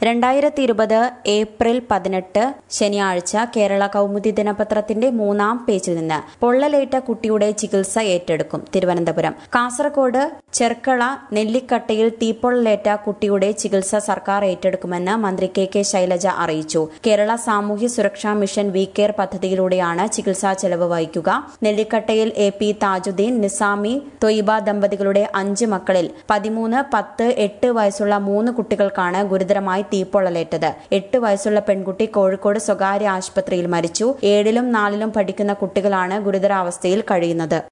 രണ്ടായിരത്തി ഇരുപത് ഏപ്രിൽ പതിനെട്ട് ശനിയാഴ്ച കേരള കൗമുദി ദിനപത്രത്തിന്റെ മൂന്നാം പേജിൽ നിന്ന് പൊള്ളലേറ്റ കുട്ടിയുടെ ചികിത്സ ഏറ്റെടുക്കും തിരുവനന്തപുരം കാസർഗോഡ് ചെർക്കള നെല്ലിക്കട്ടയിൽ തീപ്പൊള്ളലേറ്റ കുട്ടിയുടെ ചികിത്സ സർക്കാർ ഏറ്റെടുക്കുമെന്ന് മന്ത്രി കെ കെ ശൈലജ അറിയിച്ചു കേരള സാമൂഹ്യ സുരക്ഷാ മിഷൻ വി കെയർ പദ്ധതിയിലൂടെയാണ് ചികിത്സാ ചെലവ് വഹിക്കുക നെല്ലിക്കട്ടയിൽ എ പി താജുദ്ദീൻ നിസാമി തൊയ്ബ ദമ്പതികളുടെ അഞ്ച് മക്കളിൽ പതിമൂന്ന് പത്ത് എട്ട് വയസ്സുള്ള മൂന്ന് കുട്ടികൾക്കാണ് ഗുരുതരമായി തീപ്പൊള്ളലേറ്റത് എട്ട് വയസ്സുള്ള പെൺകുട്ടി കോഴിക്കോട് സ്വകാര്യ ആശുപത്രിയിൽ മരിച്ചു ഏഴിലും നാലിലും പഠിക്കുന്ന കുട്ടികളാണ് ഗുരുതരാവസ്ഥയിൽ കഴിയുന്നത്